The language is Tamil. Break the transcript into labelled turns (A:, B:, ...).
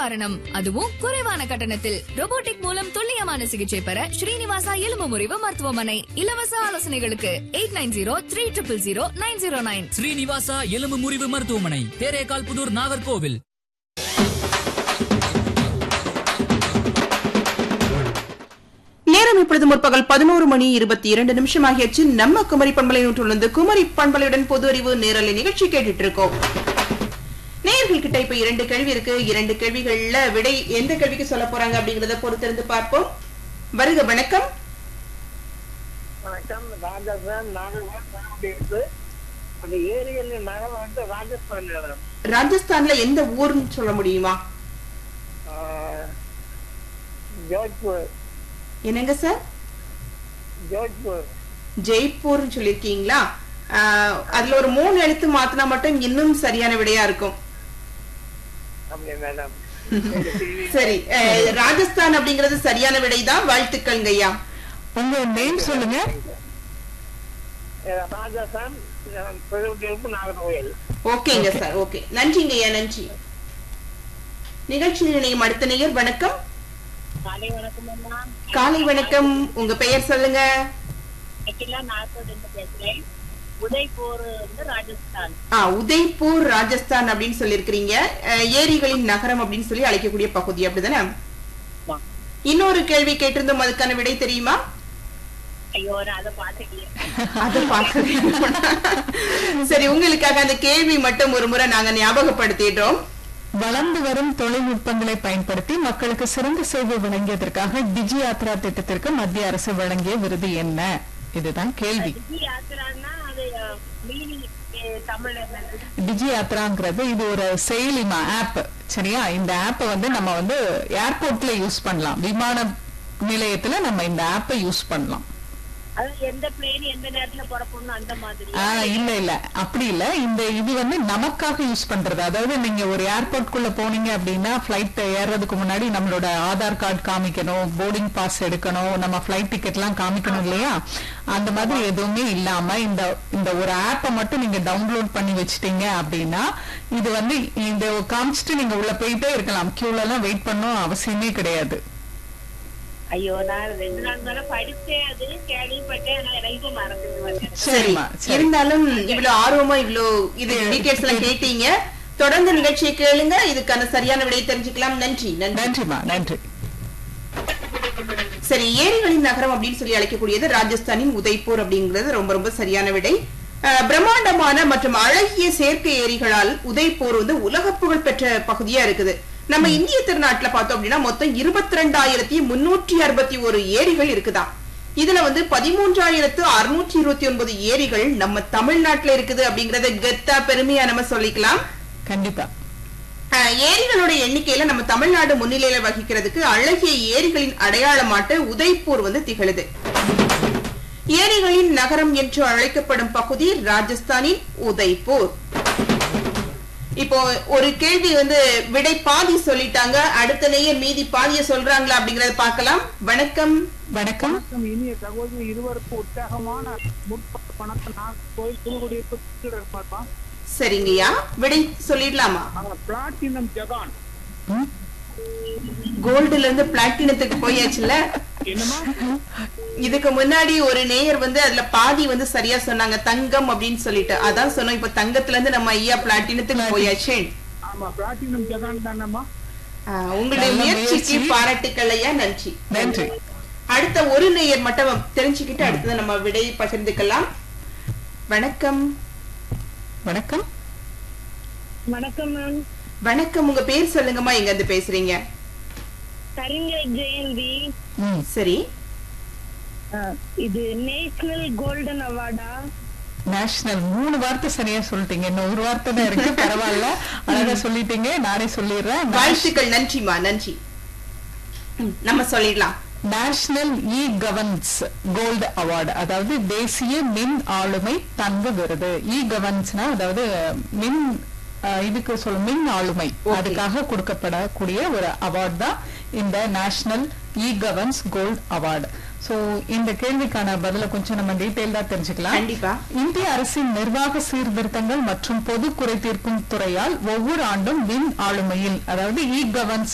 A: காரணம் அதுவும் குறைவான கட்டணத்தில் robotic மூலம் துல்லியமான சிகிச்சை பெற ஸ்ரீனிவாசா எலும்பு முறிவு மருத்துவமனை இலவச ஆலோசனைகளுக்கு eight nine zero three triple zero nine zero nine
B: Srinivasa எலும்பு முறிவு மருத்துவமனை தேரேகால் புதூர் நாகர்கோவில்
C: நேரம் இப்பொழுது முற்பகல் பதினோரு மணி இருபத்தி இரண்டு நிமிஷம் ஆகியாச்சு நம்ம குமரி பண்பலை நூற்றிலிருந்து குமரி பண்பலையுடன் பொது அறிவு நேரலை நிகழ்ச்சி கேட்டுட்டு இருக்கோம் நேயர்கள் கிட்ட இப்ப இரண்டு கேள்வி இருக்கு இரண்டு கேள்விகள்ல விடை எந்த கேள்விக்கு சொல்ல போறாங்க அப்படிங்கறத பொறுத்திருந்து பார்ப்போம் வருக வணக்கம்
D: வணக்கம் ராஜஸ்தான் நாகர்கோவில் இருக்கு அந்த ஏரியல் நகரம் வந்து ராஜஸ்தான் நகரம்
C: ராஜஸ்தான்ல எந்த ஊர்னு சொல்ல முடியுமா
D: ஆஹ், ஜோத்பூர்
C: என்னங்க சார்
D: ஜோத்பூர்
C: ஜெய்ப்பூர்னு சொல்லிருக்கீங்களா ஆஹ், அதுல ஒரு மூணு எழுத்து மாத்தினா மட்டும் இன்னும் சரியான விடையா இருக்கும்
D: அப்படி மேடம்
C: சரி அஹ், ராஜஸ்தான் அப்படிங்கிறது சரியான விடைதான் வாழ்த்துக்கள்ங்க ஐயா
E: உங்க நேம் சொல்லுங்க
D: அஹ், ராஜஸ்தான் பிரதிநிதிப்பு நாகர்கோவில்
C: ஓகேங்க சார் ஓகே நன்றிங்க ஐயா நன்றி நிகழ்ச்சியில் இணையும் அடுத்த நேயர் வணக்கம்
F: காலை வணக்கம் அம்மா
C: காலை வணக்கம் உங்க பெயர் சொல்லுங்க
F: அகிலா நாகூர் இருந்து பேசுறேன் உதய்பூர் வந்து ராஜஸ்தான்
C: ஆ உதய்பூர் ராஜஸ்தான் அப்படின்னு சொல்லியிருக்கிறீங்க அஹ், ஏரிகளின் நகரம் அப்படின்னு சொல்லி அழைக்கக்கூடிய பகுதி அப்படிதானே
F: ஆமா.
C: இன்னொரு கேள்வி கேட்டிருந்தோம் அதுக்கான விடை தெரியுமா
F: ஐயோ நான் அதை பாத்துக்கல
C: அதை பார்க்கவே சரி உங்களுக்காக அந்த கேள்வி மட்டும் ஒரு முறை நாங்க ஞாபகப்படுத்திடுறோம்
E: வளர்ந்து வரும் தொழில்நுட்பங்களை பயன்படுத்தி மக்களுக்கு சிறந்த சேவை வழங்கியதற்காக டிஜி யாத்ரா திட்டத்திற்கு மத்திய அரசு வழங்கிய விருது என்ன இதுதான் கேள்வி
F: டிஜி யாத்திரான்னா அது மீனிங் தமிழ்ல என்னது
E: டிஜி யாத்ராங்கிறது இது ஒரு செயலிமா ஆப் சரியா இந்த ஆப்பை வந்து நம்ம வந்து ஏர்போர்ட்ல யூஸ் பண்ணலாம் விமான நிலையத்துல நம்ம இந்த ஆப்பை யூஸ் பண்ணலாம்
F: அது எந்த பிளேன் எந்த நேரத்துல புறப்படணும் அந்த மாதிரி
E: ஆ, இல்ல இல்ல அப்படி இல்ல இந்த இது வந்து நமக்காக யூஸ் பண்றது அதாவது நீங்க ஒரு ஏர்போர்ட் குள்ள போனீங்க அப்படின்னா பிளைட் ஏறுறதுக்கு முன்னாடி நம்மளோட ஆதார் கார்டு காமிக்கணும் போர்டிங் பாஸ் எடுக்கணும் நம்ம பிளைட் டிக்கெட் எல்லாம் காமிக்கணும் இல்லையா அந்த மாதிரி எதுவுமே இல்லாம இந்த இந்த ஒரு ஆப்பை மட்டும் நீங்க டவுன்லோட் பண்ணி வச்சிட்டீங்க அப்படின்னா இது வந்து இந்த காமிச்சிட்டு நீங்க உள்ள போயிட்டே இருக்கலாம் கியூல எல்லாம் வெயிட் பண்ணணும் அவசியமே கிடையாது
F: ஐயோ நான் ரெண்டு நாள் மேல படிச்சேன் அது கேள்விப்பட்டேன் ஆனா எனக்கு மறந்துட்டு வந்தேன்
C: சரி
E: சரிம்மா, சரி.
C: இருந்தாலும் இவ்வளவு ஆர்வமா இவ்வளவு இது டீடைல்ஸ் எல்லாம் கேட்டீங்க தொடர்ந்து நிகழ்ச்சியை கேளுங்க இதுக்கான சரியான விடையை தெரிஞ்சுக்கலாம் நன்றி நன்றி
E: நன்றிமா நன்றி
C: சரி ஏரிகளின் நகரம் அப்படின்னு சொல்லி அழைக்கக்கூடியது ராஜஸ்தானின் உதய்பூர் அப்படிங்கிறது ரொம்ப ரொம்ப சரியான விடை அஹ், பிரம்மாண்டமான மற்றும் அழகிய செயற்கை ஏரிகளால் உதய்பூர் வந்து உலக புகழ் பெற்ற பகுதியா இருக்குது நம்ம இந்திய திருநாட்டுல பார்த்தோம் அப்படின்னா மொத்தம் இருபத்தி ரெண்டாயிரத்தி முன்னூற்றி அறுபத்தி ஒரு ஏரிகள் இருக்குதாம் இதுல வந்து பதிமூன்றாயிரத்து அறுநூற்றி இருபத்தி ஒன்பது ஏரிகள் நம்ம தமிழ்நாட்டுல இருக்குது அப்படிங்கறத கெத்தா பெருமையா நம்ம சொல்லிக்கலாம்
E: கண்டிப்பா
C: அஹ், ஏரிகளோட எண்ணிக்கையில நம்ம தமிழ்நாடு முன்னிலையில வகிக்கிறதுக்கு அழகிய ஏரிகளின் அடையாளமாட்டு உதய்பூர் வந்து திகழுது ஏரிகளின் நகரம் என்று அழைக்கப்படும் பகுதி ராஜஸ்தானின் உதய்பூர் இப்போ ஒரு கேள்வி வந்து விடை பாதி சொல்லிட்டாங்க அடுத்த நேயர் மீதி பாதிய சொல்றாங்களா அப்படிங்கறத பார்க்கலாம் வணக்கம்
E: வணக்கம்
D: வணக்கம் இனிய சகோதரி இருவருக்கும் உற்சாகமான முற்பட்ட பணத்தை நான் கோயில் புதுக்குடியிருப்பு இருப்பாப்பா
C: சரிங்கய்யா விடை சொல்லிடலாமா
D: பிளாட்டினம் ஜகான்
E: ம்?
C: கோல்டுல இருந்து பிளாட்டினத்துக்கு போயாச்சுல்ல
D: என்னமா
C: இதுக்கு முன்னாடி ஒரு நேயர் வந்து அதுல பாதி வந்து சரியா சொன்னாங்க தங்கம் அப்படின்னு சொல்லிட்டு அதான் சொன்னோம் இப்ப தங்கத்துல இருந்து நம்ம ஐயா பிளாட்டினத்துக்கு போயாச்சு
D: ஆமா பிளாட்டினம் ஜகான் தானம்மா
C: ஆஹ், உங்களுடைய
E: நல்ல
C: முயற்சிக்கு
E: முயற்சி.
C: பாராட்டுக்கள் ஐயா நன்றி
E: நன்றி
C: அடுத்த ஒரு நேயர் மட்டும் தெரிஞ்சுக்கிட்டு அடுத்தது நம்ம விடையை பகிர்ந்துக்கலாம் வணக்கம்
E: வணக்கம்
F: வணக்கம் மேம்
C: வணக்கம் உங்க பேர் சொல்லுங்கம்மா எங்க இருந்து பேசுறீங்க
F: கரிஞர் ஜெயந்தி
E: ம்
C: சரி
F: இது நேஷனல் கோல்டன் அவார்டா
E: நேஷனல் மூணு வார்த்தை சரியா சொல்லிட்டீங்க இன்னும் ஒரு வார்த்தை தான் இருக்கு பரவாயில்ல அழகா சொல்லிட்டீங்க நானே சொல்லிடுறேன்
C: வாழ்த்துக்கள் நன்றிமா நன்றி ம், நம்ம சொல்லிடலாம்
E: national e governance gold award அதாவது தேசிய மின் ஆளுமை தங்க விருது இ கவர்னன்ஸ்னா அதாவது மின் அஹ், இதுக்கு சொல்ல மின் ஆளுமை
C: Okay.
E: அதுக்காக கொடுக்கப்படக்கூடிய ஒரு அவார்டு தான் இந்த national e governance gold award so இந்த கேள்விக்கான பதில கொஞ்சம் நம்ம டீட்டெயில்டா தெரிஞ்சுக்கலாம்
C: கண்டிப்பா
E: இந்திய அரசின் நிர்வாக சீர்திருத்தங்கள் மற்றும் பொது குறை தீர்க்கும் துறையால் ஒவ்வொரு ஆண்டும் மின் ஆளுமையில் அதாவது இ கவர்னன்ஸ்